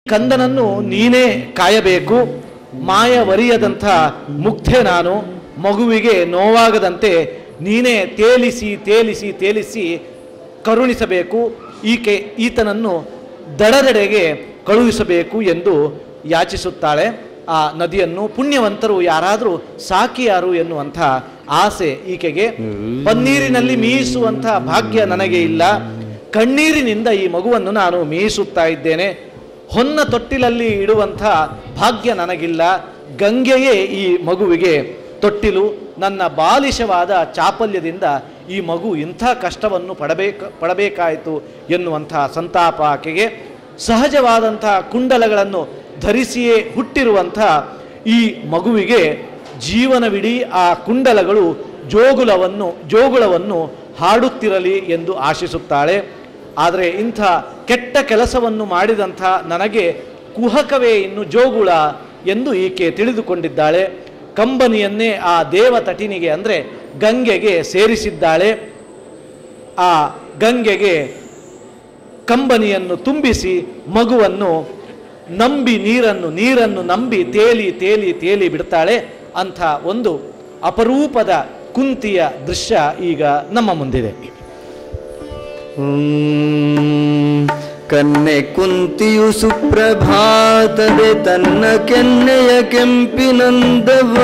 ಕಂದನನ್ನು ನೀನೇ ಕಾಯಬೇಕು ಮಾಯವರಿಯದಂಥ ಮುಗ್ಧೆ ನಾನು ಮಗುವಿಗೆ ನೋವಾಗದಂತೆ ನೀನೇ ತೇಲಿಸಿ ತೇಲಿಸಿ ತೇಲಿಸಿ ಕರುಣಿಸಬೇಕು ಈಕೆ ಈತನನ್ನು ದಡದೆಡೆಗೆ ಕಳುಹಿಸಬೇಕು ಎಂದು ಯಾಚಿಸುತ್ತಾಳೆ ಆ ನದಿಯನ್ನು ಪುಣ್ಯವಂತರು ಯಾರಾದರೂ ಸಾಕಿಯಾರು ಎನ್ನುವಂಥ ಆಸೆ ಈಕೆಗೆ ಪನ್ನೀರಿನಲ್ಲಿ ಮೀಯಿಸುವಂಥ ಭಾಗ್ಯ ನನಗೆ ಇಲ್ಲ ಕಣ್ಣೀರಿನಿಂದ ಈ ಮಗುವನ್ನು ನಾನು ಮೀಯಿಸುತ್ತಾ ಇದ್ದೇನೆ ಹೊನ್ನ ತೊಟ್ಟಿಲಲ್ಲಿ ಇಡುವಂಥ ಭಾಗ್ಯ ನನಗಿಲ್ಲ ಗಂಗೆಯೇ ಈ ಮಗುವಿಗೆ ತೊಟ್ಟಿಲು ನನ್ನ ಬಾಲಿಶವಾದ ಚಾಪಲ್ಯದಿಂದ ಈ ಮಗು ಇಂಥ ಕಷ್ಟವನ್ನು ಪಡಬೇಕು ಪಡಬೇಕಾಯಿತು ಎನ್ನುವಂಥ ಸಂತಾಪ ಆಕೆಗೆ ಸಹಜವಾದಂಥ ಕುಂಡಲಗಳನ್ನು ಧರಿಸಿಯೇ ಹುಟ್ಟಿರುವಂಥ ಈ ಮಗುವಿಗೆ ಜೀವನವಿಡೀ ಆ ಕುಂಡಲಗಳು ಜೋಗುಲವನ್ನು ಜೋಗುಳವನ್ನು ಹಾಡುತ್ತಿರಲಿ ಎಂದು ಆಶಿಸುತ್ತಾಳೆ ಆದರೆ ಇಂಥ ಕೆಟ್ಟ ಕೆಲಸವನ್ನು ಮಾಡಿದಂಥ ನನಗೆ ಕುಹಕವೇ ಇನ್ನು ಜೋಗುಳ ಎಂದು ಈಕೆ ತಿಳಿದುಕೊಂಡಿದ್ದಾಳೆ ಕಂಬನಿಯನ್ನೇ ಆ ದೇವತಟಿನಿಗೆ ಅಂದರೆ ಗಂಗೆಗೆ ಸೇರಿಸಿದ್ದಾಳೆ ಆ ಗಂಗೆಗೆ ಕಂಬನಿಯನ್ನು ತುಂಬಿಸಿ ಮಗುವನ್ನು ನಂಬಿ ನೀರನ್ನು ನೀರನ್ನು ನಂಬಿ ತೇಲಿ ತೇಲಿ ತೇಲಿ ಬಿಡ್ತಾಳೆ ಅಂಥ ಒಂದು ಅಪರೂಪದ ಕುಂತಿಯ ದೃಶ್ಯ ಈಗ ನಮ್ಮ ಮುಂದಿದೆ ಹ್ಮ್. ಕನ್ನೆ ಕುಂತಿಯು ಸುಪ್ರಭಾತದೆ ತನ್ನ ಕೆನ್ನೆಯ ಕೆಂಪಿನಂದವಾರ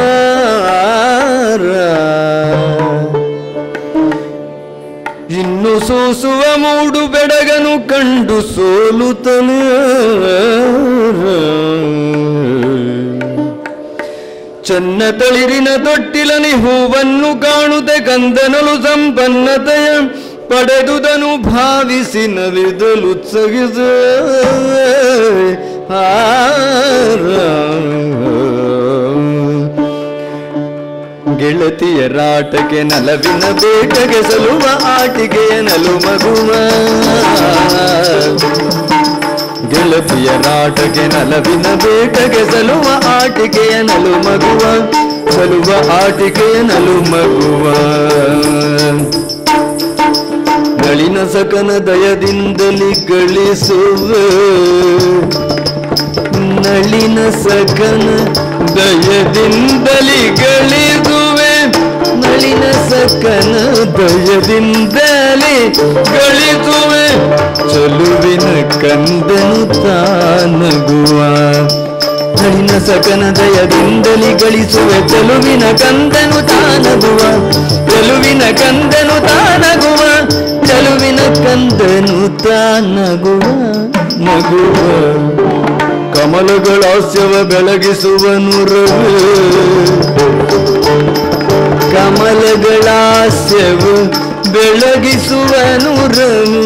ಇನ್ನು ಸೂಸುವ ಮೂಡು ಬೆಡಗನು ಕಂಡು ಸೋಲುತ್ತಲೇ ಚನ್ನ ತಳಿರಿನ ತೊಟ್ಟಿಲನಿ ಹೂವನ್ನು ಕಾಣುತ್ತೆ ಕಂದನಲು ಸಂಪನ್ನತೆಯ ಪಡೆದುದನು ಭಾವಿಸಿ ನಲಿದಲುತ್ಸಗಿಸ ಗೆಳತಿಯರಾಟಕ್ಕೆ ನಲವಿನ ಬೇಟಗೆ ಸಲುವ ಆಟಿಕೆಯ ನಲು ಮಗುವ ಗೆಳತಿಯ ನಾಟಕೆ ನಲವಿನ ಬೇಟಗೆ ಸಲುವ ಆಟಿಕೆಯ ನಲು ಮಗುವ ಸಲುವ ಆಟಿಕೆಯ ನಲು ಮಗುವ ಗಳಿನ ಸಕನ ದಯದಿಂದಲಿ ಗಳಿಸುವ ನಳಿನ ಸಕನ ದಯದಿಂದಲಿ ಗಳಿಸುವೆ ನಳಿನ ಸಕನ ದಯದಿಂದಲೇ ಗಳಿಸುವೆ ಚಲುವಿನ ಕಂದನು ತಾನಗುವ ನಳಿನ ಸಕನ ದಯದಿಂದಲಿ ಗಳಿಸುವೆ ಚಲುವಿನ ಕಂದನು ತಾನಗುವ ಚಲುವಿನ ಕಂದನು ತಾನಗುವ ಚಲುವಿನ ಕಂದನು ತಾನಗುವ ನಗುವ ಕಮಲಗಳ ಹಾಸ್ಯವ ಬೆಳಗಿಸುವನು ರವಿ ಕಮಲಗಳಾಸ್ಯವು ಬೆಳಗಿಸುವನು ರವಿ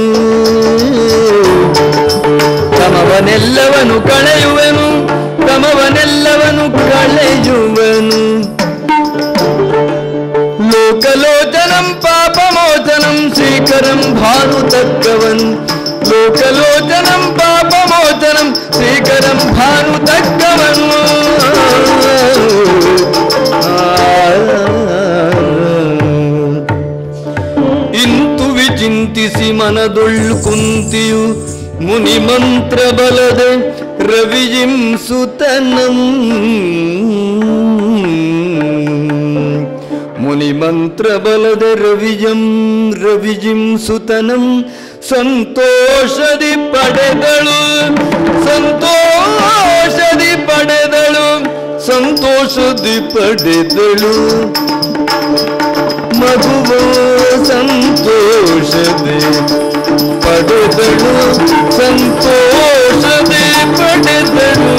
ತಮವನೆಲ್ಲವನು ಕಳೆಯುವನು ತಮವನೆಲ್ಲವನು ಕಳೆಯುವನು ಲೋಕಲೋಚನಂ ಪಾಪಮೋಚನಂ ಶ್ರೀಕರಂ ಭಾನು ತಕ್ಕವನ್ ಲೋಕಲೋಚನಂ ಪಾಪಮೋಚನಂ ಶ್ರೀಕರಂ ಭಾನು ತಕ್ಕವನು ಇಂತು ವಿಚಿಂತಿಸಿ ಮನದೊಳ್ಳು ಕುಂತಿಯು ಮುನಿ ಮಂತ್ರ ಬಲದೆ ರವಿಜಿಂ ಸುತನಂ ಮುನಿ ಮಂತ್ರ ಬಲದ ರವಿಜಂ ರವಿಜಿಂ ಸುತನಂ ಸಂತೋಷದಿ ಪಡೆದಳು ಸಂತೋಷದಿ ಪಡೆದಳು ಸಂತೋಷದಿ ಪಡೆದಳು ಮಗುವ ಸಂತೋಷದೆ ಪಡೆದಳು ಸಂತೋಷದೆ ಪಡೆದಳು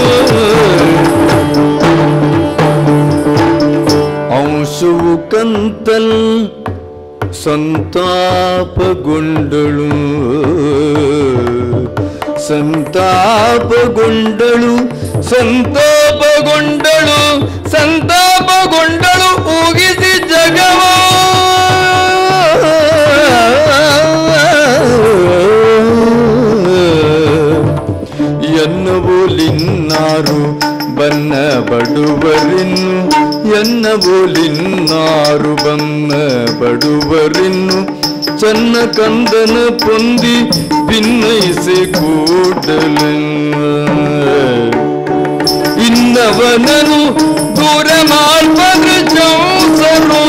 ಅಂಶವು ಕಂತಲ್ ಸಂತಾಪಗೊಂಡಳು ಸಂತಾಪಗೊಂಡಳು ಸಂತಾಪಗೊಂಡಳು ಸಂತಾಪಗೊಂಡಳು ಊಗಿಸಿ ಜಗವ ಎನ್ನಬೋಲಿನ್ನಾರು ಬನ್ನ ಬಡುವರಿನ್ನು ಎನ್ನಬೋಲಿನ್ನಾರು ಬನ್ನ ಬಡುವರಿನ್ನು ಚನ್ನ ಕಂದನ ಪೊಂದಿ ಭಿನ್ನಯಿಸಿ ಕೂಡಲ ಇನ್ನವನನು ದೂರ ಮಾಡ್ಬದ್ರ ಚೌಸರು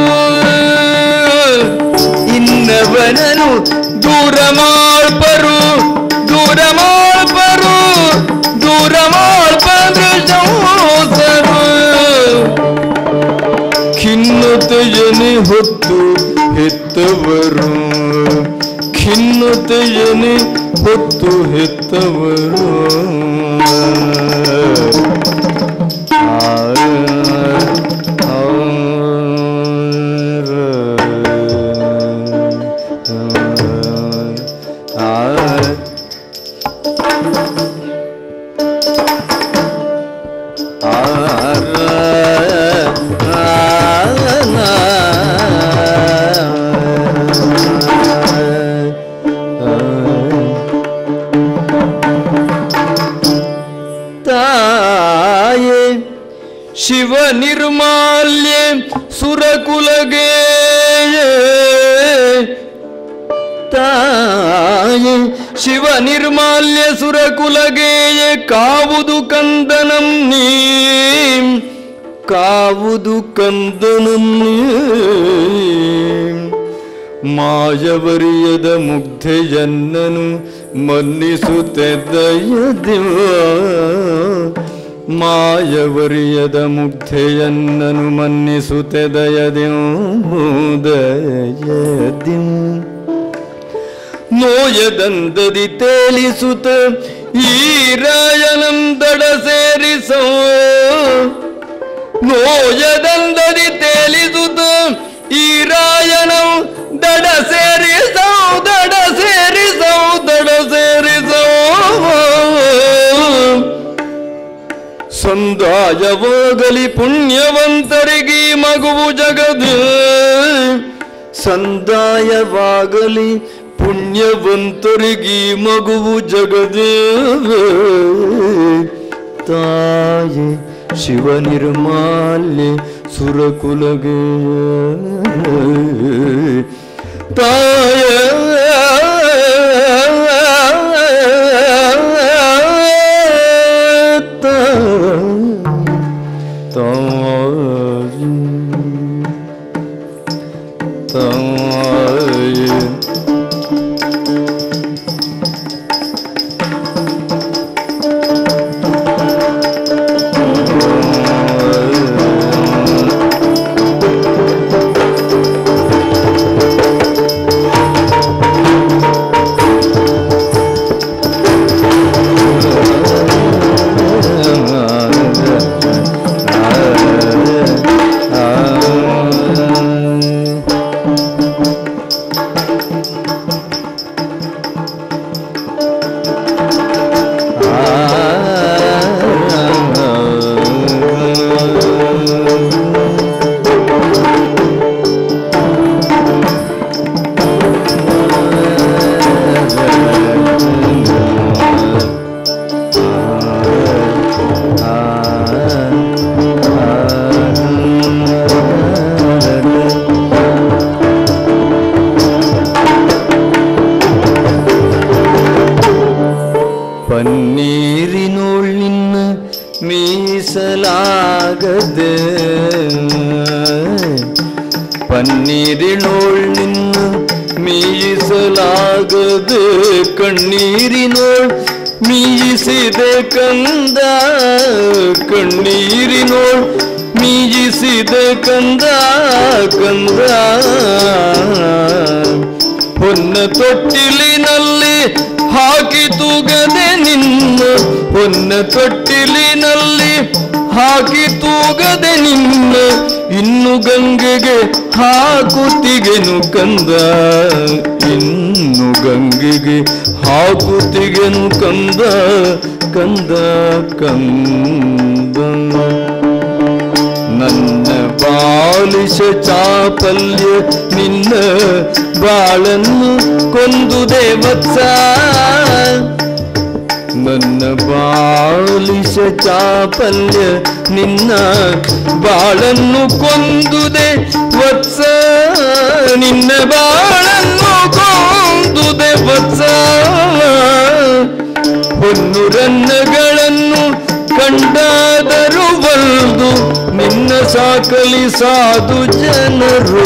ಇನ್ನವನನು ದೂರ ಮಾಡ್ಬರು ದೂರ ಮಾಡ್ಬರು ದೂರ ಮಾಡ್ಬದ್ರ ಚೌಸರು ಖಿನ್ನತೆಯನೆ ಹೊತ್ತು ಹೆತ್ತವರು ಖಿನ್ನತೆಯನೆ ಹೊತ್ತು ಹೆತ್ತವರು ತಾಯೇ ಶಿವ ನಿರ್ಮಾಲ್ಯ ಸುರಕುಲಗೆ ತಾಯೇ ಶಿವ ನಿರ್ಮಾಲ್ಯ ಸುರಕುಲಗೆಯ ಕಾವುದು ಕಂದನಂ ನೀ ಕಾವುದು ಕಂದನಂ ನೀ ಮಾಯವರಿಯದ ಮುಗ್ಧೆಯನ್ನನು ಮನ್ನಿಸುತ್ತೆ ದಯದಿವ ಮಾಯವರಿಯದ ಮುಗ್ಧೆಯನ್ನನು ಮನ್ನಿಸುತ್ತೆ ದಯದಿವು ದಯದಿವು ನೋಯದಂದದಿ ತೇಲಿಸುತ್ತ ಈ ರಾಯನಂ ದಡ ಸೇರಿಸೋ ನೋಯದಂದದಿ ತೇಲಿಸುತ್ತ ಈ ರಾಯನಂ ದಡ ಸೇರಿಸೋ ದಡ ಸೇರಿಸೋ ದಡ ಸೇರಿಸೋ ಸಂದಾಯವಾಗಲಿ ಪುಣ್ಯವಂತರಿಗೆ ಈ ಮಗುವು ಜಗದು ಸಂದಾಯವಾಗಲಿ ಪುಣ್ಯವಂತರಿಗೆ ಈ ಮಗುವು ಜಗದು ತಾಯಿ ಶಿವ ನಿರ್ಮಾಲ್ಯ ಸುರಕುಲಗೆ ತಾಯಿ ಪನ್ನೀರಿನೋಳ್ ನಿನ್ನ ಮೀಸಲಾಗದೆ ಪನ್ನೀರಿನೋಳ್ ನಿನ್ನ ಮೀಸಲಾಗದೆ ಕಣ್ಣೀರಿನೋಳ್ ಮೀಯಿಸಿದೆ ಕಂದ ಕಣ್ಣೀರಿನೋಳ್ ಮೀಯಿಸಿದೆ ಕಂದ ಕಂದ ಹೊನ್ನ ತೊಟ್ಟಿಲಿನಲ್ಲಿ ಹಾಕಿ ತೂಗದೆ ನಿನ್ನ ಹೊನ್ನ ತೊಟ್ಟಿಲಿನಲ್ಲಿ ಹಾಕಿ ತೂಗದೆ ನಿನ್ನ ಇನ್ನು ಗಂಗೆಗೆ ಹಾಕುತ್ತಿಗೆನು ಕಂದ ಇನ್ನು ಗಂಗೆಗೆ ಹಾಕುತ್ತಿಗೆನು ಕಂದ ಕಂದ ಕಂದ ನನ್ನ ಬಾಲಿಶ ಚಾಪಲ್ಯ ನಿನ್ನ ಬಾಳನ್ನು ಕೊಂದು ದೇವತ್ಸ ನನ್ನ ಬಾಲಿಶ ಚಾಪಲ್ಯ ನಿನ್ನ ಬಾಳನ್ನು ಕೊಂದುದೆ ವತ್ಸ ನಿನ್ನ ಬಾಳನ್ನು ಕೊಂದುದೆ ವತ್ಸ ಹೊನ್ನು ರನ್ನಗಳನ್ನು ಕಂಡಾದರೂ ಬಲ್ದು ನಿನ್ನ ಸಾಕಲಿ ಸಾಧು ಜನರು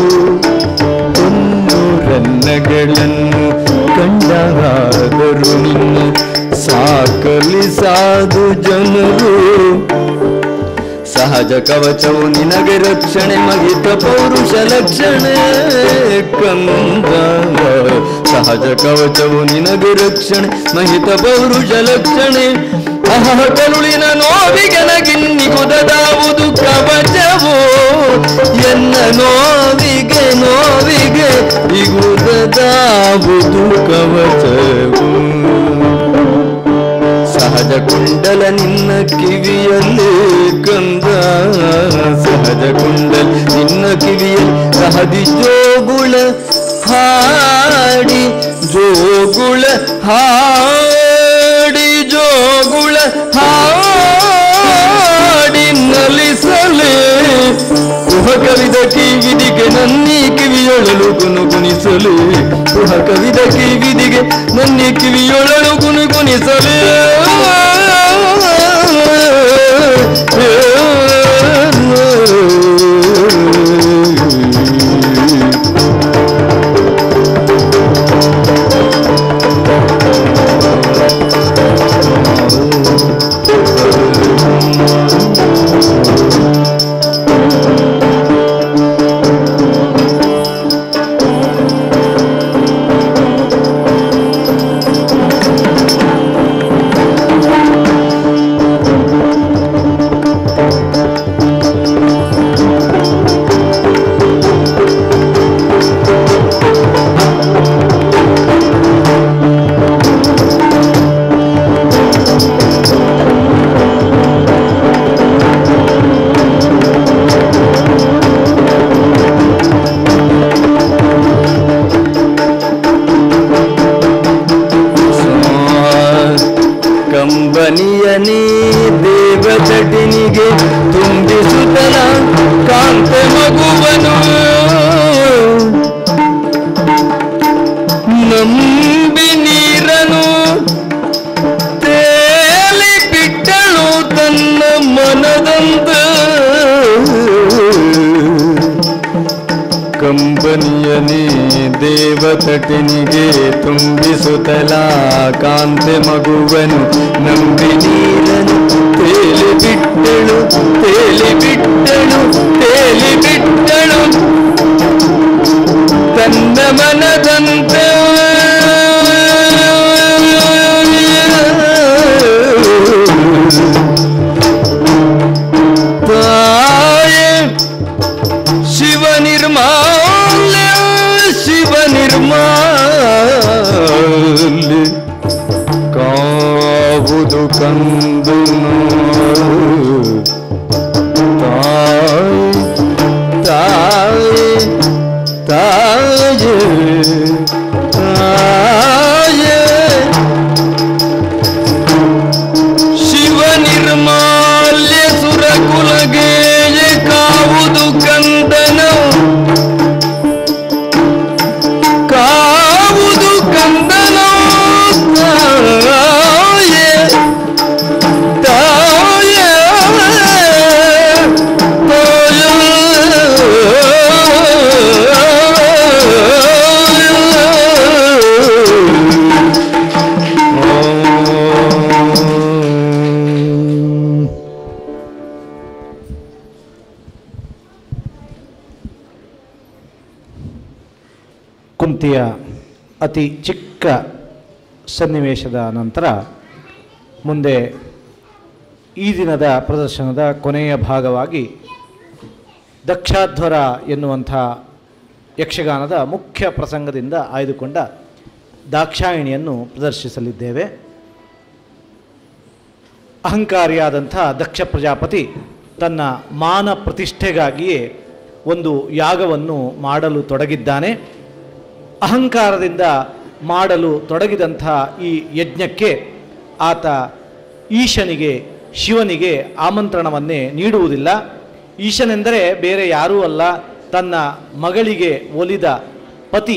ಹೊನ್ನು ರನ್ನಗಳನ್ನು ಕಂಡಾದರೂ ನಿನ್ನ ಸಾಕಲಿ ಸಾಧು ಜನರು ಸಹಜ ಕವಚವು ನಿನಗೆ ರಕ್ಷಣೆ ಮಹಿತ ಪೌರುಷ ಲಕ್ಷಣೆ ಕಂದ ಸಹಜ ಕವಚವು ನಿನಗೆ ರಕ್ಷಣೆ ಮಹಿತ ಪೌರುಷ ಲಕ್ಷಣೆ ಅಹ ಕರುಳಿನ ನೋವಿಗೆ ನಗಿನ್ನಿಗುದಾವುದು ಕವಚವು ಎನ್ನ ನೋವಿಗೆ ನೋವಿಗೆ ಇಗುದಾವುದು ಕವಚವು ಸಹಜ ಕುಂಡಲ ನಿನ್ನ ಕಿವಿಯಲ್ಲಿ ಕಂದ ಸಹಜ ಕುಂಡಲ ನಿನ್ನ ಕಿವಿಯಲ್ಲಿ ಸಹದಿ ಜೋಗುಳ ಹಾಡಿ ಜೋಗುಳ ಹಾಡಿ ಜೋಗುಳ ಹಾಡಿ ನಲಿಸಲೇ ಕುಹ ಕವಿದ ಕಿವಿದಿಗೆ ನನ್ನಿ ಕಿವಿಯೊಳಲು ಗುನು ಗುಣಿಸಲು ಕುಹ ಕವಿದ ಕಿವಿದಿಗೆ ನನ್ನಿ ಕಿವಿಯೊಳಲು ಗುನು ಗುಣಿಸಲು ಕಂಬನಿಯನೇ ದೇವಚಟಿನಿಗೆ ತುಂಬಿಸುತ್ತಲ ಕಾಂತೆ ಮಗುವನು ನಂಬಿ ನೀರನು ತೇಲಿ ಬಿಟ್ಟಳು ತನ್ನ ಮನದಂತ ಕಂಬನಿಯನೇ ದೇವತಟಿನಿಗೆ ತುಂಬಿಸುತ್ತಲ ಕಾಂತೆ ಮಗುವನು ನಂಬಿ ನೀರನು ತೇಲಿ ಬಿಟ್ಟಳು ತೇಲಿ ಬಿಟ್ಟಳು ತೇಲಿ ಬಿಟ್ಟಳು ತನ್ನ ಮನದಂತೆ ತಾಯೇ ಶಿವ ನಿರ್ಮಾಲ್ಯ ಶಿವ ನಿರ್ಮಾಲ್ಯ ಕಾವುದು ಕಂದು ತಾಯಿ ತಾಯಿ ತಾಯೇ ತಾಯೇ ಶಿವ ನಿರ್ಮಾಲ್ಯ ಸುರ ಕುಲಗೇಯ ಕಾವುದು ಕಂದನ ಕಾವುದು ಕಂದನ ತಾಯೇ ತಾಯೇ ಕುಂತಿಯ ಅತಿ ಚಿಕ್ಕ ಸನ್ನಿವೇಶದ ನಂತರ ಮುಂದೆ ಈ ದಿನದ ಪ್ರದರ್ಶನದ ಕೊನೆಯ ಭಾಗವಾಗಿ ದಕ್ಷಾಧ್ವರ ಎನ್ನುವಂಥ ಯಕ್ಷಗಾನದ ಮುಖ್ಯ ಪ್ರಸಂಗದಿಂದ ಆಯ್ದುಕೊಂಡ ದಾಕ್ಷಾಯಿಣಿಯನ್ನು ಪ್ರದರ್ಶಿಸಲಿದ್ದೇವೆ ಅಹಂಕಾರಿಯಾದಂಥ ದಕ್ಷ ಪ್ರಜಾಪತಿ ತನ್ನ ಮಾನ ಪ್ರತಿಷ್ಠೆಗಾಗಿಯೇ ಒಂದು ಯಾಗವನ್ನು ಮಾಡಲು ತೊಡಗಿದ್ದಾನೆ ಅಹಂಕಾರದಿಂದ ಮಾಡಲು ತೊಡಗಿದಂಥ ಈ ಯಜ್ಞಕ್ಕೆ ಆತ ಈಶನಿಗೆ ಶಿವನಿಗೆ ಆಮಂತ್ರಣವನ್ನೇ ನೀಡುವುದಿಲ್ಲ ಈಶನೆಂದರೆ ಬೇರೆ ಯಾರೂ ಅಲ್ಲ ತನ್ನ ಮಗಳಿಗೆ ಒಲಿದ ಪತಿ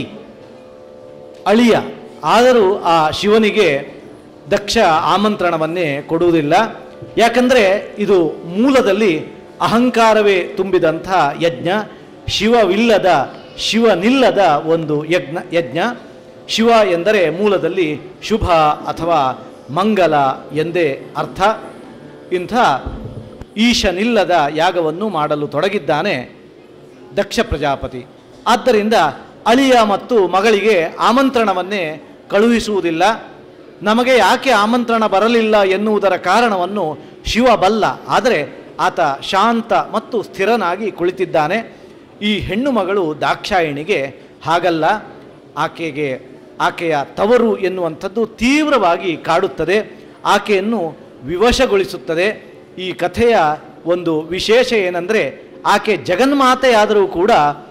ಅಳಿಯ ಆದರೂ ಆ ಶಿವನಿಗೆ ದಕ್ಷ ಆಮಂತ್ರಣವನ್ನೇ ಕೊಡುವುದಿಲ್ಲ ಯಾಕಂದರೆ ಇದು ಮೂಲದಲ್ಲಿ ಅಹಂಕಾರವೇ ತುಂಬಿದಂಥ ಯಜ್ಞ ಶಿವವಿಲ್ಲದ ಶಿವನಿಲ್ಲದ ಒಂದು ಯಜ್ಞ ಯಜ್ಞ ಶಿವ ಎಂದರೆ ಮೂಲದಲ್ಲಿ ಶುಭ ಅಥವಾ ಮಂಗಲ ಎಂದೇ ಅರ್ಥ ಇಂಥ ಈಶನಿಲ್ಲದ ಯಾಗವನ್ನು ಮಾಡಲು ತೊಡಗಿದ್ದಾನೆ ದಕ್ಷ ಪ್ರಜಾಪತಿ ಆದ್ದರಿಂದ ಅಳಿಯ ಮತ್ತು ಮಗಳಿಗೆ ಆಮಂತ್ರಣವನ್ನೇ ಕಳುಹಿಸುವುದಿಲ್ಲ ನಮಗೆ ಯಾಕೆ ಆಮಂತ್ರಣ ಬರಲಿಲ್ಲ ಎನ್ನುವುದರ ಕಾರಣವನ್ನು ಶಿವ ಬಲ್ಲ ಆದರೆ ಆತ ಶಾಂತ ಮತ್ತು ಸ್ಥಿರನಾಗಿ ಕುಳಿತಿದ್ದಾನೆ ಈ ಹೆಣ್ಣು ಮಗಳು ದಾಕ್ಷಾಯಿಣಿಗೆ ಹಾಗಲ್ಲ ಆಕೆಗೆ ಆಕೆಯ ತವರು ಎನ್ನುವಂಥದ್ದು ತೀವ್ರವಾಗಿ ಕಾಡುತ್ತದೆ ಆಕೆಯನ್ನು ವಿವಶಗೊಳಿಸುತ್ತದೆ ಈ ಕಥೆಯ ಒಂದು ವಿಶೇಷ ಏನೆಂದರೆ ಆಕೆ ಜಗನ್ಮಾತೆಯಾದರೂ ಕೂಡ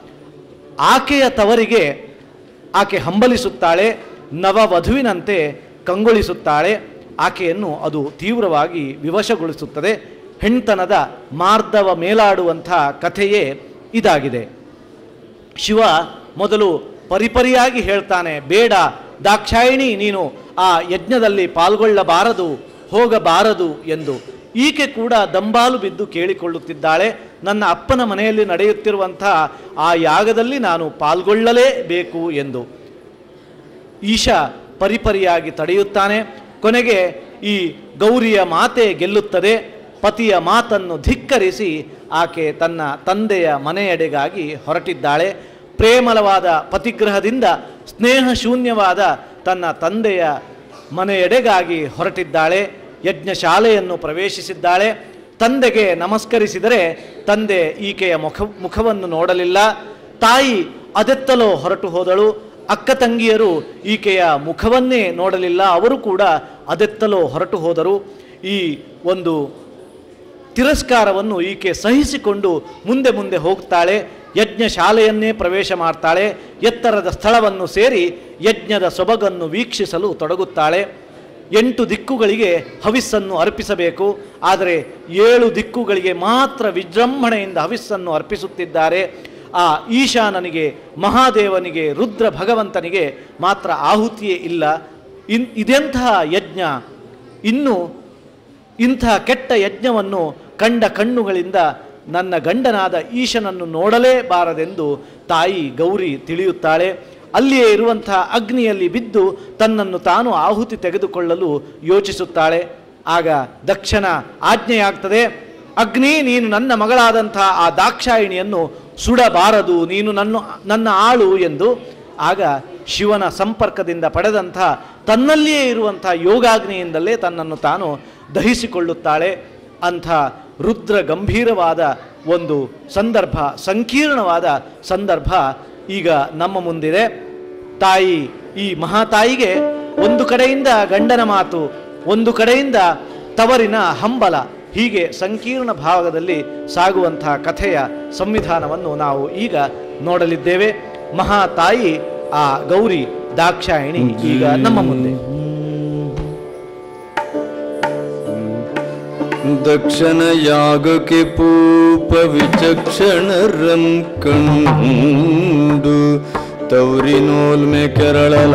ಆಕೆಯ ತವರಿಗೆ ಆಕೆ ಹಂಬಲಿಸುತ್ತಾಳೆ ನವವಧುವಿನಂತೆ ಕಂಗೊಳಿಸುತ್ತಾಳೆ ಆಕೆಯನ್ನು ಅದು ತೀವ್ರವಾಗಿ ವಿವಶಗೊಳಿಸುತ್ತದೆ ಹೆಣ್ತನದ ಮಾರ್ಧವ ಮೇಲಾಡುವಂಥ ಕಥೆಯೇ ಇದಾಗಿದೆ ಶಿವ ಮೊದಲು ಪರಿಪರಿಯಾಗಿ ಹೇಳ್ತಾನೆ ಬೇಡ ದಾಕ್ಷಾಯಿಣಿ ನೀನು ಆ ಯಜ್ಞದಲ್ಲಿ ಪಾಲ್ಗೊಳ್ಳಬಾರದು ಹೋಗಬಾರದು ಎಂದು ಈಕೆ ಕೂಡ ದಂಬಾಲು ಬಿದ್ದು ಕೇಳಿಕೊಳ್ಳುತ್ತಿದ್ದಾಳೆ ನನ್ನ ಅಪ್ಪನ ಮನೆಯಲ್ಲಿ ನಡೆಯುತ್ತಿರುವಂಥ ಆ ಯಾಗದಲ್ಲಿ ನಾನು ಪಾಲ್ಗೊಳ್ಳಲೇಬೇಕು ಎಂದು ಈಶ ಪರಿಪರಿಯಾಗಿ ತಡೆಯುತ್ತಾನೆ ಕೊನೆಗೆ ಈ ಗೌರಿಯ ಮಾತೆ ಗೆಲ್ಲುತ್ತದೆ ಪತಿಯ ಮಾತನ್ನು ಧಿಕ್ಕರಿಸಿ ಆಕೆ ತನ್ನ ತಂದೆಯ ಮನೆಯೆಡೆಗಾಗಿ ಹೊರಟಿದ್ದಾಳೆ ಪ್ರೇಮಲವಾದ ಪತಿಗ್ರಹದಿಂದ ಸ್ನೇಹ ಶೂನ್ಯವಾದ ತನ್ನ ತಂದೆಯ ಮನೆಯೆಡೆಗಾಗಿ ಹೊರಟಿದ್ದಾಳೆ ಯಜ್ಞಶಾಲೆಯನ್ನು ಪ್ರವೇಶಿಸಿದ್ದಾಳೆ ತಂದೆಗೆ ನಮಸ್ಕರಿಸಿದರೆ ತಂದೆ ಈಕೆಯ ಮುಖ ಮುಖವನ್ನು ನೋಡಲಿಲ್ಲ ತಾಯಿ ಅದೆತ್ತಲೋ ಹೊರಟು ಹೋದಳು ಅಕ್ಕ ತಂಗಿಯರು ಈಕೆಯ ಮುಖವನ್ನೇ ನೋಡಲಿಲ್ಲ ಅವರು ಕೂಡ ಅದೆತ್ತಲೋ ಹೊರಟು ಹೋದರು ಈ ಒಂದು ತಿರಸ್ಕಾರವನ್ನು ಈಕೆ ಸಹಿಸಿಕೊಂಡು ಮುಂದೆ ಮುಂದೆ ಹೋಗ್ತಾಳೆ ಯಜ್ಞ ಶಾಲೆಯನ್ನೇ ಪ್ರವೇಶ ಮಾಡ್ತಾಳೆ ಎತ್ತರದ ಸ್ಥಳವನ್ನು ಸೇರಿ ಯಜ್ಞದ ಸೊಬಗನ್ನು ವೀಕ್ಷಿಸಲು ತೊಡಗುತ್ತಾಳೆ ಎಂಟು ದಿಕ್ಕುಗಳಿಗೆ ಹವಿಸ್ಸನ್ನು ಅರ್ಪಿಸಬೇಕು ಆದರೆ ಏಳು ದಿಕ್ಕುಗಳಿಗೆ ಮಾತ್ರ ವಿಜೃಂಭಣೆಯಿಂದ ಹವಿಸ್ಸನ್ನು ಅರ್ಪಿಸುತ್ತಿದ್ದಾರೆ ಆ ಈಶಾನನಿಗೆ ಮಹಾದೇವನಿಗೆ ರುದ್ರ ಭಗವಂತನಿಗೆ ಮಾತ್ರ ಆಹುತಿಯೇ ಇಲ್ಲ ಇನ್ ಇದೆಂತಹ ಯಜ್ಞ ಇನ್ನು ಇಂಥ ಕೆಟ್ಟ ಯಜ್ಞವನ್ನು ಕಂಡ ಕಣ್ಣುಗಳಿಂದ ನನ್ನ ಗಂಡನಾದ ಈಶನನ್ನು ನೋಡಲೇಬಾರದೆಂದು ತಾಯಿ ಗೌರಿ ತಿಳಿಯುತ್ತಾಳೆ ಅಲ್ಲಿಯೇ ಇರುವಂಥ ಅಗ್ನಿಯಲ್ಲಿ ಬಿದ್ದು ತನ್ನನ್ನು ತಾನು ಆಹುತಿ ತೆಗೆದುಕೊಳ್ಳಲು ಯೋಚಿಸುತ್ತಾಳೆ ಆಗ ದಕ್ಷನ ಆಜ್ಞೆಯಾಗ್ತದೆ ಅಗ್ನಿ ನೀನು ನನ್ನ ಮಗಳಾದಂಥ ಆ ದಾಕ್ಷಾಯಿಣಿಯನ್ನು ಸುಡಬಾರದು ನೀನು ನನ್ನ ನನ್ನ ಆಳು ಎಂದು ಆಗ ಶಿವನ ಸಂಪರ್ಕದಿಂದ ಪಡೆದಂಥ ತನ್ನಲ್ಲಿಯೇ ಇರುವಂಥ ಯೋಗಾಗ್ನಿಯಿಂದಲೇ ತನ್ನನ್ನು ತಾನು ದಹಿಸಿಕೊಳ್ಳುತ್ತಾಳೆ ಅಂಥ ರುದ್ರ ಗಂಭೀರವಾದ ಒಂದು ಸಂದರ್ಭ ಸಂಕೀರ್ಣವಾದ ಸಂದರ್ಭ ಈಗ ನಮ್ಮ ಮುಂದಿದೆ ತಾಯಿ ಈ ಮಹಾತಾಯಿಗೆ ಒಂದು ಕಡೆಯಿಂದ ಗಂಡನ ಮಾತು ಒಂದು ಕಡೆಯಿಂದ ತವರಿನ ಹಂಬಲ ಹೀಗೆ ಸಂಕೀರ್ಣ ಭಾಗದಲ್ಲಿ ಸಾಗುವಂತಹ ಕಥೆಯ ಸಂವಿಧಾನವನ್ನು ನಾವು ಈಗ ನೋಡಲಿದ್ದೇವೆ ಮಹಾತಾಯಿ ಆ ಗೌರಿ ದಾಕ್ಷಾಯಿಣಿ ಈಗ ನಮ್ಮ ಮುಂದೆ ದಕ್ಷನ ಯಾಗಕ್ಕೆ ಪೂಪ ವಿಚಕ್ಷಣರಂ ಕಂಡು ತೌರಿನೋಲ್ಮೆ ಕೆರಳಲ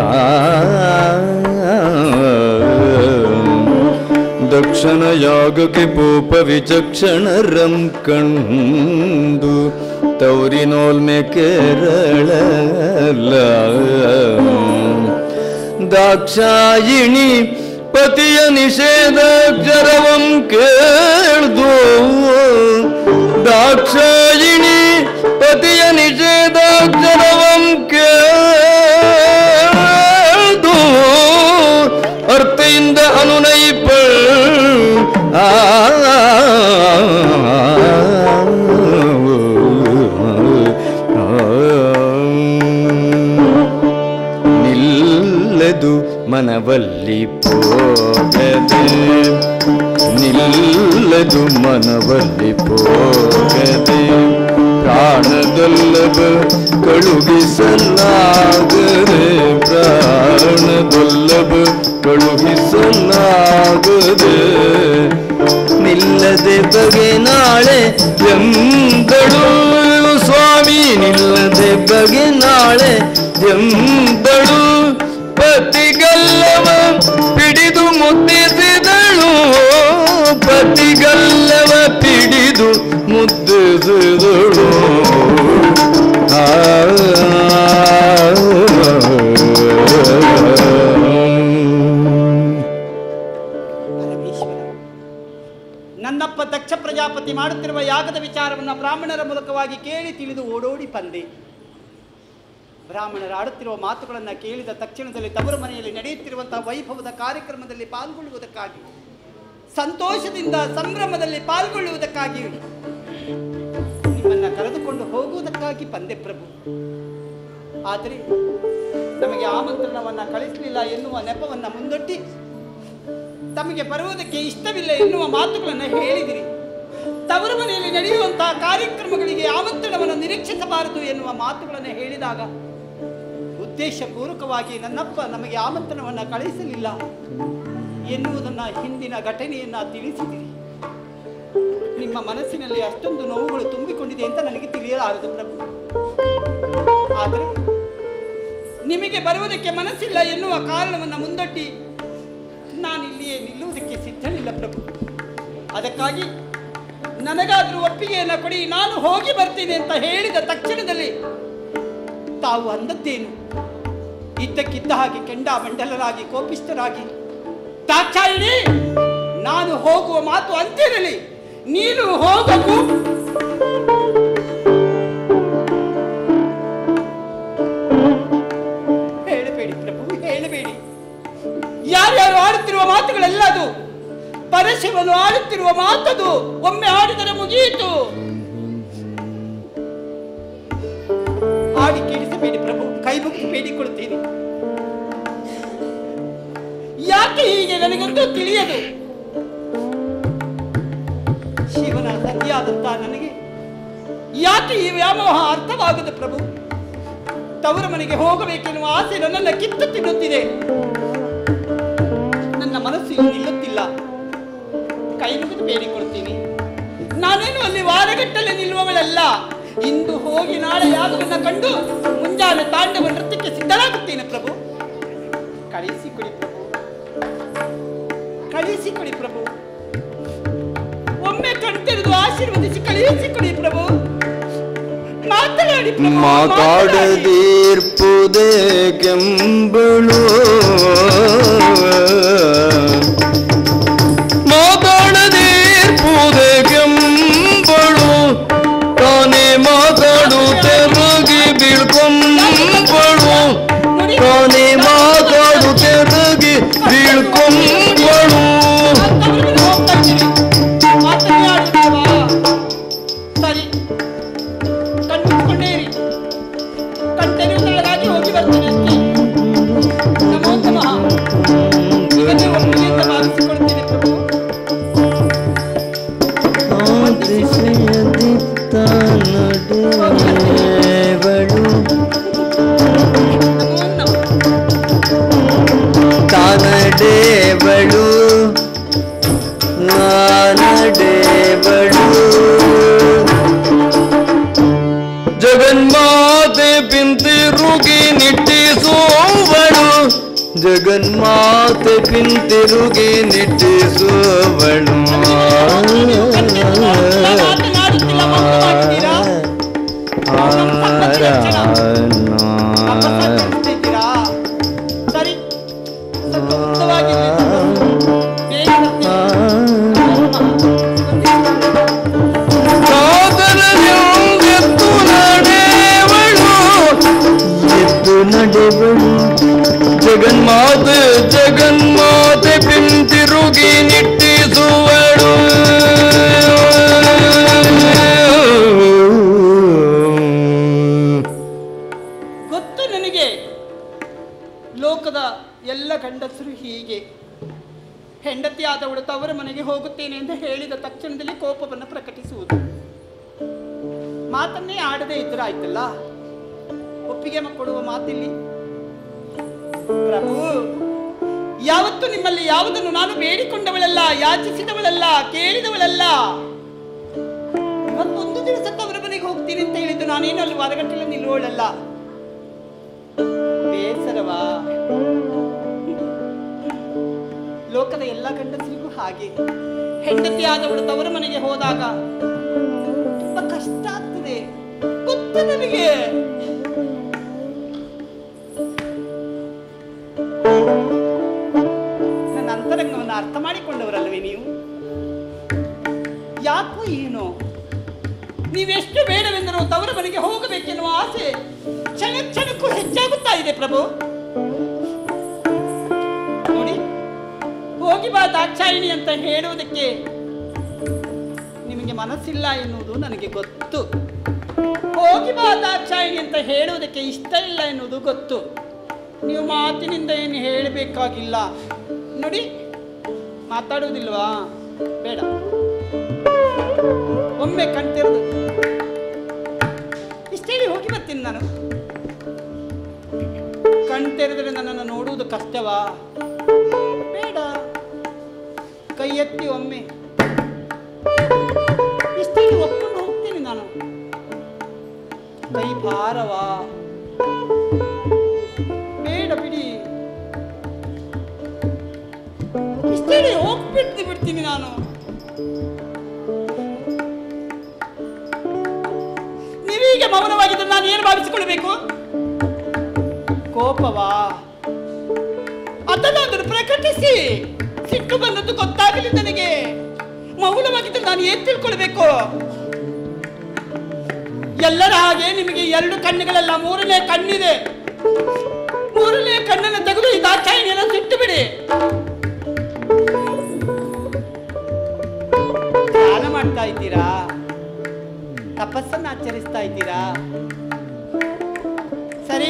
ದಕ್ಷನ ಯಾಗಕ್ಕೆ ಪೂಪ ವಿಚಕ್ಷಣರಂ ಕಂಡು ತೌರಿನೋಲ್ಮೆ ಕೆರಳಲ ದಾಕ್ಷಾಯಿಣಿ ಪತಿಯ ನಿಷೇಧಾಕ್ಷರವಂ ಕೇಳ್ದು ದಾಕ್ಷಾಯಿಣಿ ಪತಿಯ ನಿಷೇಧಾಕ್ಷರವಂ ಕೇಳ್ದು ಅರ್ಥೆಯಿಂದ ಅನುನಯಿಪ ಆ ನಿಲ್ಲದು ಮನವಲ್ಲಿ ಪೋಗದೆ ನಿಲ್ಲದು ಮನವಲ್ಲಿ ಪೋಗದೆ ಪ್ರಾಣದೊಲ್ಲಭ ಕಳುಹಿಸಲಾಗದೆ ಪ್ರಾಣದೊಲ್ಲಭ ಕಳುಹಿಸಲಾಗದೆ ನಿಲ್ಲದೆ ಬಗೆ ನಾಳೆ ಎಂದಳು ಸ್ವಾಮಿ ನೀನಿಲ್ಲದೆ ಬಗೆ ನಾಳೆ ಎಂಬಳು ಪತಿಗಲ್ಲವ ಪಿಡಿದು ಮುದ್ದಿಸಿದಳು ಪತಿಗಲ್ಲವ ಪಿಡಿದು ಮುದ್ದಿಸಿದಳು ಆ ಪರಮೇಶ್ವರ ನನ್ನಪ್ಪ ದಕ್ಷ ಪ್ರಜಾಪತಿ ಮಾಡುತ್ತಿರುವ ಯಾಗದ ವಿಚಾರವನ್ನು ಬ್ರಾಹ್ಮಣರ ಮೂಲಕವಾಗಿ ಕೇಳಿ ತಿಳಿದು ಓಡೋಡಿ ಬಂದೆ ಬ್ರಾಹ್ಮಣರು ಆಡುತ್ತಿರುವ ಮಾತುಗಳನ್ನು ಕೇಳಿದ ತಕ್ಷಣದಲ್ಲಿ ತವರು ಮನೆಯಲ್ಲಿ ನಡೆಯುತ್ತಿರುವಂತಹ ವೈಭವದ ಕಾರ್ಯಕ್ರಮದಲ್ಲಿ ಪಾಲ್ಗೊಳ್ಳುವುದಕ್ಕಾಗಿ ಸಂತೋಷದಿಂದ ಸಂಭ್ರಮದಲ್ಲಿ ಪಾಲ್ಗೊಳ್ಳುವುದಕ್ಕಾಗಿ ನಿಮ್ಮನ್ನ ಕರೆದುಕೊಂಡು ಹೋಗುವುದಕ್ಕಾಗಿ ಬಂದೆ ಪ್ರಭು ಆದರೆ ನಮಗೆ ಆಮಂತ್ರಣವನ್ನ ಕಳಿಸಲಿಲ್ಲ ಎನ್ನುವ ನೆಪವನ್ನ ಮುಂದೊಡ್ಡಿ ತಮಗೆ ಬರುವುದಕ್ಕೆ ಇಷ್ಟವಿಲ್ಲ ಎನ್ನುವ ಮಾತುಗಳನ್ನು ಹೇಳಿದಿರಿ ತವರು ಮನೆಯಲ್ಲಿ ನಡೆಯುವಂತಹ ಕಾರ್ಯಕ್ರಮಗಳಿಗೆ ಆಮಂತ್ರಣವನ್ನು ನಿರೀಕ್ಷಿಸಬಾರದು ಎನ್ನುವ ಮಾತುಗಳನ್ನು ಹೇಳಿದಾಗ ಉದ್ದೇಶಪೂರ್ವಕವಾಗಿ ನನ್ನಪ್ಪ ನಮಗೆ ಆಮಂತ್ರಣವನ್ನು ಕಳಿಸಲಿಲ್ಲ ಎನ್ನುವುದನ್ನ ಹಿಂದಿನ ಘಟನೆಯನ್ನ ತಿಳಿಸಿದಿರಿ ನಿಮ್ಮ ಮನಸ್ಸಿನಲ್ಲಿ ಅಷ್ಟೊಂದು ನೋವುಗಳು ತುಂಬಿಕೊಂಡಿದೆ ಅಂತ ನನಗೆ ತಿಳಿಯಲಾರದು ಪ್ರಭು ಆದರೆ ನಿಮಗೆ ಬರುವುದಕ್ಕೆ ಮನಸ್ಸಿಲ್ಲ ಎನ್ನುವ ಕಾರಣವನ್ನು ಮುಂದೊಡ್ಡಿ ನಾನು ಇಲ್ಲಿಯೇ ನಿಲ್ಲುವುದಕ್ಕೆ ಸಿದ್ಧನಿಲ್ಲ ಪ್ರಭು ಅದಕ್ಕಾಗಿ ನನಗಾದರೂ ಒಪ್ಪಿಗೆಯನ್ನು ಕೊಡಿ ನಾನು ಹೋಗಿ ಬರ್ತೀನಿ ಅಂತ ಹೇಳಿದ ತಕ್ಷಣದಲ್ಲಿ ತಾವು ಅಂದದ್ದೇನು ಇದ್ದಕ್ಕಿದ್ದ ಹಾಗೆ ಕೆಂಡ ಮಂಡಲರಾಗಿ ಕೋಪಿಷ್ಠರಾಗಿ ದಾಕ್ಷಾಯಿಣಿ ನಾನು ಹೋಗುವ ಮಾತು ಅಂತಿರಲಿ ನೀನು ಹೋಗಕು ಹೇಳಬೇಡಿ ಪ್ರಭು ಹೇಳಬೇಡಿ ಯಾರ್ಯಾರು ಆಡುತ್ತಿರುವ ಮಾತುಗಳೆಲ್ಲ ಅದು ಪರಶಿವನು ಆಡುತ್ತಿರುವ ಮಾತದು ಒಮ್ಮೆ ಆಡಿದರೆ ಮುಗಿಯಿತು ಆಡಿ ಕೇಳಿಸಬೇಡಿ ಪ್ರಭು ಕೈ ಮುಗಿದು ಬೇಡಿಕೊಳ್ಳುತ್ತೇನೆ ಯಾಕೆ ಹೀಗೆ ನನಗಂತೂ ತಿಳಿಯದು ಶಿವನ ಸತಿಯಾದಂತ ನನಗೆ ಯಾಕೆ ಈ ವ್ಯಾಮೋಹ ಅರ್ಥವಾಗದು ಪ್ರಭು ತವರ ಮನೆಗೆ ಹೋಗಬೇಕೆನ್ನುವ ಆಸೆ ನನ್ನನ್ನ ಕಿತ್ತು ತಿನ್ನುತ್ತಿದೆ ನನ್ನ ಮನಸ್ಸು ಇನ್ನು ನಿಲ್ಲುತ್ತಿಲ್ಲ ಕೈ ಮುಗಿದು ಬೇಡಿಕೊಳ್ತೀನಿ ನಾನೇನು ಅಲ್ಲಿ ವಾರಗಟ್ಟಲೆ ನಿಲ್ಲುವವಳಲ್ಲ ಇಂದು ಹೋಗಿ ನಾಳೆ ಯಾಗವನ್ನ ಕಂಡು ಮುಂಜಾನೆ ತಾಂಡವ ನೃತ್ಯಕ್ಕೆ ಸಿದ್ಧರಾಗುತ್ತೇನೆ ಪ್ರಭು ಕಳಿಸಿಕೊಡಿ ಪ್ರಭು ಕಳಿಸಿಕೊಡಿ ಪ್ರಭು ಒಮ್ಮೆ ಕಣ್ತೆರೆದು ಆಶೀರ್ವದಿಸಿ ಕಳುಹಿಸಿಕೊಡಿ ಪ್ರಭು ಮಾತನಾಡಿ ಪ್ರಭು ಮಾತನಾಡಿ. ಮಾತಾಡದೀರ್ಪುದೇ ಕೆಂಬಳು ಮಾತಾಡದೀರ್ಪುದೇ ಕೆಂಬಳು ತಾನೇ ಮಾತಾಡುತ್ತೆರಗಿ ಬೀಳ್ಕೊಂಬಳು ತಾನೇ ಮಾತಾಡುತ್ತೆರಗಿ ಬೀಳ್ಕೊಂಬಳು ಅಂತವರಿಗೆ ಹೋಗ್ತಾ ಇದ್ದೀರಿ. ಮಾತನಾಡುತ್ತಿರುವ. ಸರಿ ಕಣ್ಮುಚ್ಕೊಂಡೇ ಇರಿ ಕಣ್ತೆರೆಯುವುದರೊಳಗಾಗಿ ಹೋಗಿ ಬರ್ತೇನೆ ಅಷ್ಟೇ ನಮೋ ನಮಃ ಇದನ್ನೇ ಒಪ್ಪಿಗೆಯಿಂದ ಭಾವಿಸಿಕೊಳ್ತೇನೆ ಪ್ರಭು ನಮೋ ನಮಃ ತಾನಡೇವಳು ನಾನಡೇವಳು ಜಗನ್ಮಾತೆ ಪಿಂತಿರುಗಿ ನಿಟ್ಟಿಸುವಳು ಜಗನ್ಮಾತೆ ಪಿಂತಿರುಗಿ ನಿಟ್ಟಿಸುವಳು ನೀವು ಕಣ್ಣೆದ್ದು ನೋಡುತ್ತಿಲ್ಲ, ಮಾತನಾಡುತ್ತಿಲ್ಲ, ಮೌನ ಮಾಡ್ತೀರಾ? ಅಪ್ಪ ಸಂತೋಷಿದ್ದೀರಾ? ಸರಿ ಸ್ವಲ್ಪ ಉದ್ದವಾಗಿರ್ಲಿ. ಬೇಗ ಬರ್ತೇನೆ. ಎತ್ತು ನಡೆವಳು ಎತ್ತು ನಡೆವಳು ಜಗನ್ಮಾತೆ ಜಗನ್ಮಾತೆ ಪಿಂತಿರುಗಿ ನಿಟ್ಟಿಸುವಳು ಗೊತ್ತು ನನಗೆ ಲೋಕದ ಎಲ್ಲ ಗಂಡಸರು ಹೀಗೆ ಹೆಂಡತಿಯಾದವಳು ತವರ ಮನೆಗೆ ಹೋಗುತ್ತೇನೆ ಎಂದು ಹೇಳಿದ ತಕ್ಷಣದಲ್ಲಿ ಕೋಪವನ್ನು ಪ್ರಕಟಿಸುವುದು ಮಾತನ್ನೇ ಆಡದೇ ಇದ್ರೆ ಆಯ್ತಲ್ಲ ಒಪ್ಪಿಗೆ ಕೊಡುವ ಮಾತಿಲ್ಲಿ ಪ್ರಭು ಯಾವತ್ತು ನಿಮ್ಮಲ್ಲಿ ಯಾವುದನ್ನು ನಾನು ಬೇಡಿಕೊಂಡವಳಲ್ಲ ಯಾಚಿಸಿದವಳಲ್ಲ ಕೇಳಿದವಳಲ್ಲ ಮತ್ತೊಂದು ದಿವಸ ತವರ ಮನೆಗೆ ಹೋಗ್ತೀನಿ ಅಂತ ಹೇಳಿದ್ದು ನಾನೇನು ಅಲ್ಲಿ ವಾರಗಟ್ಟಲೆ ನಿಲ್ಲುವಳಲ್ಲ ಬೇಸರವಾ ಲೋಕದ ಎಲ್ಲ ಗಂಡಸರಿಗೂ ಹಾಗೆ ಹೆಂಡತಿ ಆದವಳು ತವರ ಮನೆಗೆ ಹೋದಾಗ ತುಂಬಾ ಕಷ್ಟ ಆಗ್ತದೆ ಗೊತ್ತು ನನಗೆ ನನ್ನ ಅಂತರಂಗವನ್ನು ಅರ್ಥ ಮಾಡಿಕೊಂಡವರಲ್ವೇ ನೀವು ಯಾಕೋ ಏನೋ ನೀವೆಷ್ಟು ಬೇಡವೆಂದರೂ ತವರ ಮನೆಗೆ ಹೋಗಬೇಕೆನ್ನುವ ಆಸೆ ಕ್ಷಣ ಕ್ಷಣಕ್ಕೂ ಹೆಚ್ಚಾಗುತ್ತಾ ಇದೆ ಪ್ರಭು ನೋಡಿ ಹೋಗಿ ಬಾ ದಾಕ್ಷಾಯಿಣಿ ಅಂತ ಹೇಳುವುದಕ್ಕೆ ನಿಮಗೆ ಮನಸ್ಸಿಲ್ಲ ಎನ್ನುವುದು ನನಗೆ ಗೊತ್ತು ಹೋಗಿ ಬಾ ದಾಕ್ಷಾಯಿಣಿ ಅಂತ ಹೇಳುವುದಕ್ಕೆ ಇಷ್ಟ ಇಲ್ಲ ಎನ್ನುವುದು ಗೊತ್ತು ನೀವು ಮಾತಿನಿಂದ ಏನು ಹೇಳಬೇಕಾಗಿಲ್ಲ ನೋಡಿ ಮಾತಾಡುವುದಿಲ್ವಾ ಬೇಡ ಒಮ್ಮೆ ಕಣ್ತೆರೆದು ಇಷ್ಟೇಳಿ ಹೋಗಿ ಬರ್ತೀನಿ ನಾನು ಕಣ್ತೆರೆದರೆ ನನ್ನನ್ನು ನೋಡುವುದು ಕಷ್ಟವಾ ಬೇಡ ಕೈ ಎತ್ತಿ ಒಮ್ಮೆ ಇಷ್ಟೇಳಿ ಒಪ್ಕೊಂಡು ಹೋಗ್ತೀನಿ ನಾನು ಕೈ ಭಾರವಾ ಬೇಡ ಬಿಡಿ ಇಷ್ಟೇಳಿ ಹೋಗ್ಬಿಟ್ಟು ಬಿಡ್ತೀನಿ ನಾನು ನೀವೀಗ ಮೌನವಾಗಿದ್ದರೆ ನಾನು ಏನು ಭಾವಿಸಿಕೊಳ್ಳಬೇಕು ಕೋಪವಾ ಅದನ್ನಾದರೂ ಪ್ರಕಟಿಸಿ ಸಿಟ್ಟು ಬಂದದ್ದು ಗೊತ್ತಾಗಲಿ ನನಗೆ ಮೌನವಾಗಿದ್ದರೆ ನಾನು ಏನ್ ತಿಳ್ಕೊಳ್ಬೇಕು ಎಲ್ಲರ ಹಾಗೆ ನಿಮಗೆ ಎರಡು ಕಣ್ಣುಗಳಲ್ಲ ಮೂರನೇ ಕಣ್ಣಿದೆ ಮೂರನೇ ಕಣ್ಣನ್ನು ತೆಗೆದು ಈ ದಾಕ್ಷಾಯಿಣಿಯನ್ನು ಸಿಟ್ಟು ಬಿಡಿ ಧ್ಯಾನ ಮಾಡ್ತಾ ಇದ್ದೀರಾ ತಪಸ್ಸನ್ನು ಆಚರಿಸ್ತಾ ಇದ್ದೀರಾ ಸರಿ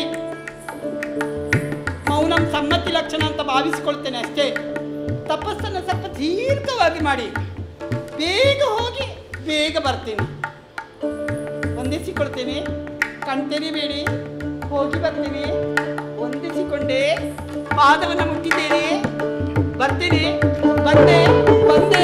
ಮೌನಂ ಸಮ್ಮತಿ ಲಕ್ಷಣ ಅಂತ ಭಾವಿಸಿಕೊಳ್ತೇನೆ ಅಷ್ಟೇ ತಪಸ್ಸನ್ನು ಸ್ವಲ್ಪ ದೀರ್ಘವಾಗಿ ಮಾಡಿ ಬೇಗ ಹೋಗಿ ಬೇಗ ಬರ್ತೀನಿ ಹೊಂದಿಸಿಕೊಳ್ತೇನೆ ಕಣ್ತೆರಿಬೇಡಿ ಹೋಗಿ ಬರ್ತೀನಿ ಹೊಂದಿಸಿಕೊಂಡೆ ಪಾದವನ್ನು ಮುಟ್ಟಿದ್ದೇನೆ ಬರ್ತೀನಿ ಬಂದೆ ಬಂದೆ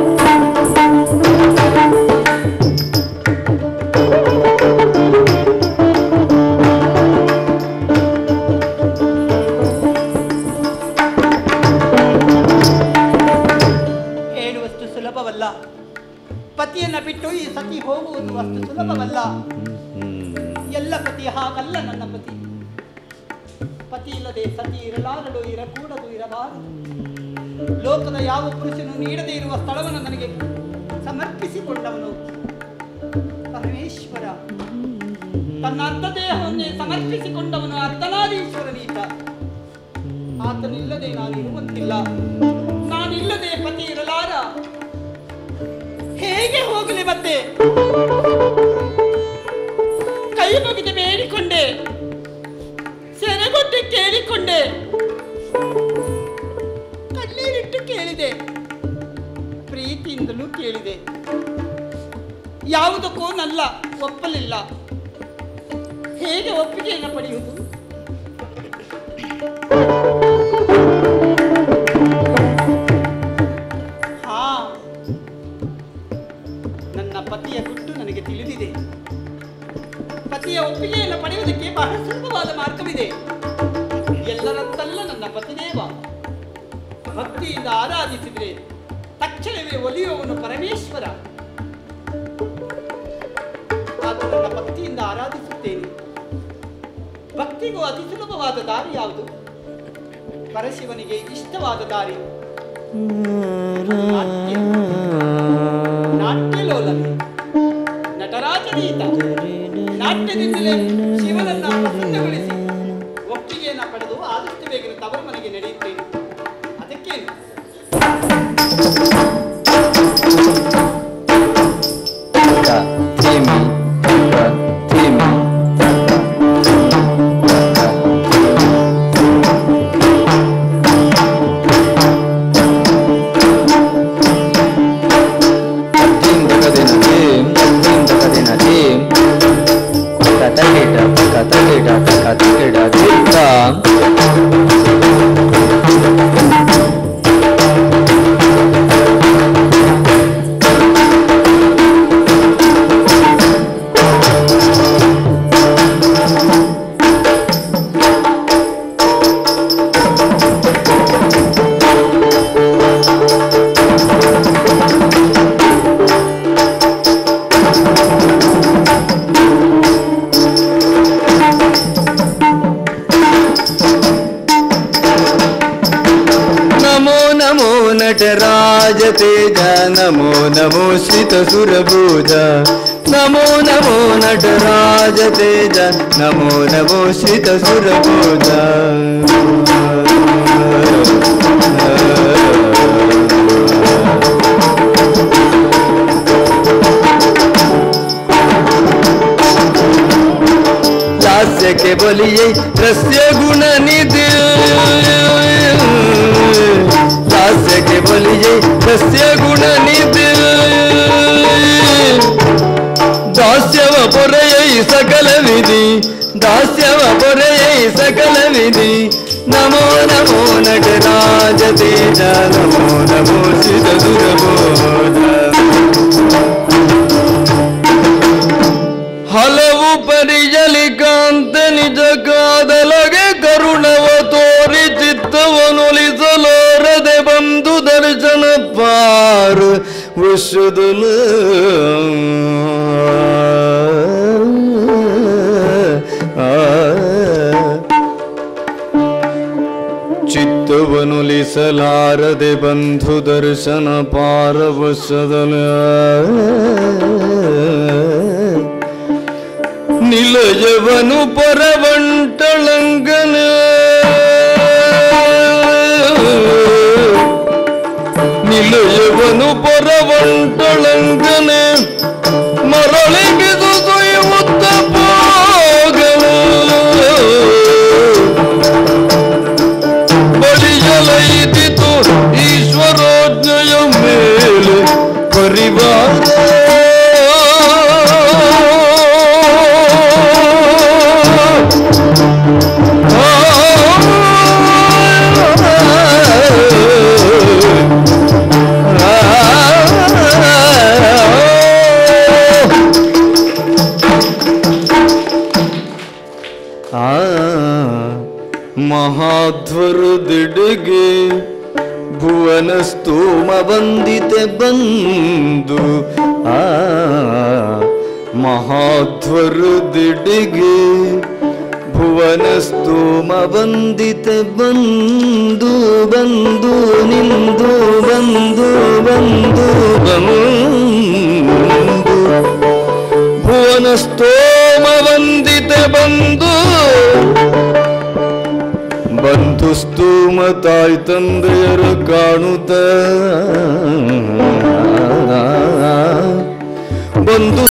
ಹೇಳುವಷ್ಟು ಸುಲಭವಲ್ಲ ಪತಿಯನ್ನ ಬಿಟ್ಟು ಈ ಸತಿ ಹೋಗುವುದು ಅಷ್ಟು ಸುಲಭವಲ್ಲ ಎಲ್ಲ ಪತಿ ಹಾಗಲ್ಲ ನನ್ನ ಪತಿ ಪತಿ ಇಲ್ಲದೆ ಸತಿ ಇರಲಾರಳು ಇರಕೂಡದು ಇರಬಾರದು ಲೋಕದ ಯಾವ ಪುರುಷನು ನೀಡದೇ ಇರುವ ಸ್ಥಳವನ್ನು ನನಗೆ ಸಮರ್ಪಿಸಿಕೊಂಡವನು ಪರಮೇಶ್ವರ ತನ್ನ ಅರ್ಧ ದೇಹವನ್ನೇ ಸಮರ್ಪಿಸಿಕೊಂಡವನು ಅರ್ಧನಾದೀಶ್ವರನೀತ ಆತನಿಲ್ಲದೆ ನಾನು ಇರುವಂತಿಲ್ಲ ನಾನಿಲ್ಲದೆ ಪತಿ ಇರಲಾರ ಹೇಗೆ ಹೋಗಲಿ ಮತ್ತೆ ಕೈ ಮುಗಿದು ಬೇಡಿಕೊಂಡೆ ಸೆರೆಗೊಟ್ಟು ಕೇಳಿಕೊಂಡೆ ಕಣ್ಣೀರಿಟ್ಟು ಕೇಳಿದೆ ಪ್ರೀತಿಯಿಂದಲೂ ಕೇಳಿದೆ ಯಾವುದಕ್ಕೂ ನಲ್ಲ ಒಪ್ಪಲಿಲ್ಲ ಹೇಗೆ ಒಪ್ಪಿಗೆಯನ್ನು ಪಡೆಯುವುದು ಹಾ ನನ್ನ ಪತಿಯ ಗುಟ್ಟು ನನಗೆ ತಿಳಿದಿದೆ ಪತಿಯ ಒಪ್ಪಿಗೆಯನ್ನು ಪಡೆಯುವುದಕ್ಕೆ ಬಹಳ ಸುಲಭವಾದ ಮಾರ್ಗವಿದೆ ಎಲ್ಲರಂತಲ್ಲ ನನ್ನ ಪತಿದೇವ ಭಕ್ತಿಯಿಂದ ಆರಾಧಿಸಿದ್ರೆ ತಕ್ಷಣವೇ ಒಲಿಯುವವನು ಪರಮೇಶ್ವರ ಆತ ನನ್ನ ಭಕ್ತಿಯಿಂದ ಆರಾಧಿಸುತ್ತೇನೆ ಭಕ್ತಿಗೂ ಅತಿ ಸುಲಭವಾದ ದಾರಿ ಯಾವುದು ಪರಶಿವನಿಗೆ ಇಷ್ಟವಾದ ದಾರಿ ನಾಟ್ಯ ನಾಟ್ಯಲೋಲನೆ ನಟರಾಜನೀತ ನಾಟ್ಯದಿಂದಲೇ ಶಿವನನ್ನ ಪ್ರಸನ್ನಗೊಳಿಸಿ ಒಪ್ಪಿಗೆಯನ್ನ ಪಡೆದು ಆದಷ್ಟು ಬೇಗ ತವರ ಮನೆಗೆ ನಡೆಯುತ್ತೇನೆ ಅದಕ್ಕೇನು ta ti mi ta ti mi ta ta dim daga dena dim dim daga dena dim ta ta ta तेज नमो नमो श्रितसुरभुज नमो नमो नटराज तेज नमो नमो श्रितसुरभुज लास्यಕ್ಕೆ ಬಲಿಯೈ ರಸ್ಯ ಗುಣ ನಿಧಿ ಲಾಸ್ಯಕ್ಕೆ ಬಲಿಯೈ ರಸ್ಯ ಗುಣ ನಿಧಿ ದಾಸ್ಯವ ಪೊರೆಯೈ ಸಕಲ ವಿಧಿ ದಾಸ್ಯವ ಪೊರೆಯೈ ಸಕಲ ವಿಧಿ ನಮೋ ನಮೋ ನಟರಾಜ ತೇಜ ನಮೋ ನಮೋ ಶಿವ ದುರಬೋಧ ಹಲವು ಪರಿಯಲಿ ಕಾಂತ ನಿಜ ಕಾದಲಗೆ ಕರುಣವ ತೋರಿ ಚಿತ್ತವನೊಲಿಸಲೋರದೆ ಬಂದು ದರ್ಶನ ಪಾರು ವಿಶ್ವದಲ ಚಿತ್ತವನುಲಿಸಲಾರದೆ ಬಂಧು ದರ್ಶನ ಪಾರವಶದಲ ನಿಲಯವನು ಪರವಂಟಳಂಗನ ನಿಲಯವನು ಪರವಂಟಳಂಗನ ಮರಳಿ ಬಿದು ಸುಯುತ್ತ ಹೋಗಲು ಬಳಿಯಲೈದಿತು ಈಶ್ವರೋಜ್ಞೆಯ ಮೇಲೆ ಪರಿವಾರ ಆ ಮಹಾಧ್ವರದಿಡೆಗೆ ಭುವನ ಸ್ತೋಮ ಬಂದಿತೆ ಬಂದು ಆ ಮಹಾಧ್ವರದಿಡೆಗೆ ಭುವನ ಸ್ತೋಮ ಬಂದಿತೆ ಬಂದು ಬಂದು ನಿಂದು ಬಂದು ಬಂದು ಬಂದು ಭುವನ ಸ್ತೋಮ ವಂದಿತೆ ಬಂದು ಬಂಧು ಸ್ತೂಮ ತಾಯಿ ತಂದೆಯರು ಕಾಣುತ್ತ ಬಂಧು